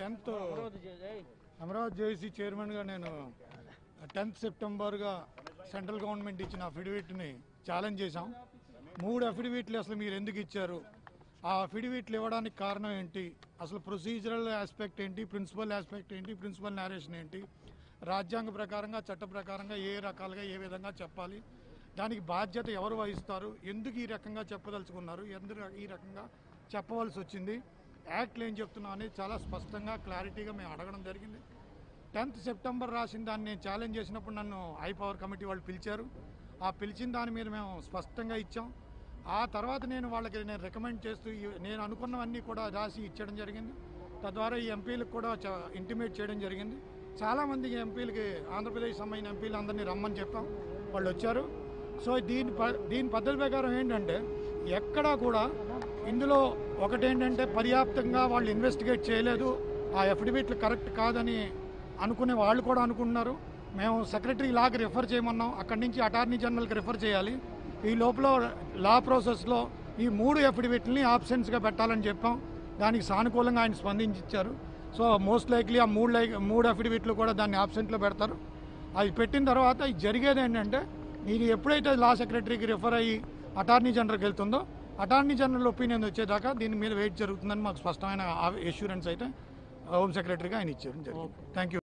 tenth Amaravati JAC చైర్మన్గా నేను tenth సెప్టెంబర్గా central government ఇచ్చిన అఫిడవిట్ని ఛాలెంజ్ చేశాం మూడు అఫిడవిట్లు అసలు మీరు ఎందుకు ఇచ్చారు ఆ అఫిడవిట్లు ఇవ్వడానికి కారణం ఏంటి అసలు ప్రొసీజరల్ ఆస్పెక్ట్ ఏంటి ప్రిన్సిపల్ ఆస్పెక్ట్ ఏంటి ప్రిన్సిపల్ నేరేషన్ ఏంటి రాజ్యాంగ ప్రకారంగా చట్ట ప్రకారంగా ఏ రకాలుగా ఏ విధంగా చెప్పాలి దానికి బాధ్యత ఎవరు వహిస్తారు ఎందుకు ఈ రకంగా చెప్పదలుచుకున్నారు ఎందుకు ఈ రకంగా చెప్పవలసి వచ్చింది యాక్ట్లు ఏం చెప్తున్నాం అనేది చాలా స్పష్టంగా క్లారిటీగా మేము అడగడం జరిగింది టెన్త్ సెప్టెంబర్ రాసిన దాన్ని నేను ఛాలెంజ్ చేసినప్పుడు నన్ను హై పవర్ కమిటీ వాళ్ళు పిలిచారు ఆ పిలిచిన దాని మీద మేము స్పష్టంగా ఇచ్చాం ఆ తర్వాత నేను వాళ్ళకి నేను రికమెండ్ చేస్తూ ఈ- నేను అనుకున్నవన్నీ కూడా రాసి ఇచ్చడం జరిగింది తద్వారా ఈ ఎంపీలకు కూడా ఇంటిమేట్ చేయడం జరిగింది చాలామంది ఎంపీలకి ఆంధ్రప్రదేశ్ సంబంధించిన ఎంపీలు అందరినీ రమ్మని చెప్పాం వాళ్ళు వచ్చారు సో దీని ప దీని పద్ధతి ప్రకారం ఏంటంటే ఎక్కడా కూడా ఇందులో ఒకటేంటంటే పర్యాప్తంగా వాళ్ళు ఇన్వెస్టిగేట్ చేయలేదు ఆ ఎఫిడవిట్లు కరెక్ట్ కాదని అనుకునే వాళ్ళు కూడా అనుకుంటున్నారు మేము సెక్రటరీ లాకి రిఫర్ చేయమన్నాం అక్కడి నుంచి అటార్నీ జనరల్కి రిఫర్ చేయాలి ఈ లోపల లా ప్రాసెస్లో ఈ మూడు ఎఫిడవిట్ని ఆప్షన్స్గా పెట్టాలని చెప్పాం దానికి సానుకూలంగా ఆయన స్పందించారు సో మోస్ట్ లైక్లీ ఆ మూడు లైక్ మూడు అఫిడవిట్లు కూడా దాన్ని ఆప్షన్స్లో పెడతారు అది పెట్టిన తర్వాత ఇది జరిగేది ఏంటంటే ఇది ఎప్పుడైతే లా సెక్రటరీకి రిఫర్ అయ్యి అటార్నీ జనరల్కి వెళ్తుందో అటార్నీ జనరల్ ఒపీనియన్ వచ్చేదాకా దీని మీద వెయిట్ జరుగుతుందని మాకు స్పష్టమైన ఎష్యూరెన్స్ అయితే హోమ్ సెక్రటరీగా ఆయన ఇచ్చారు జరిగింది థ్యాంక్ యూ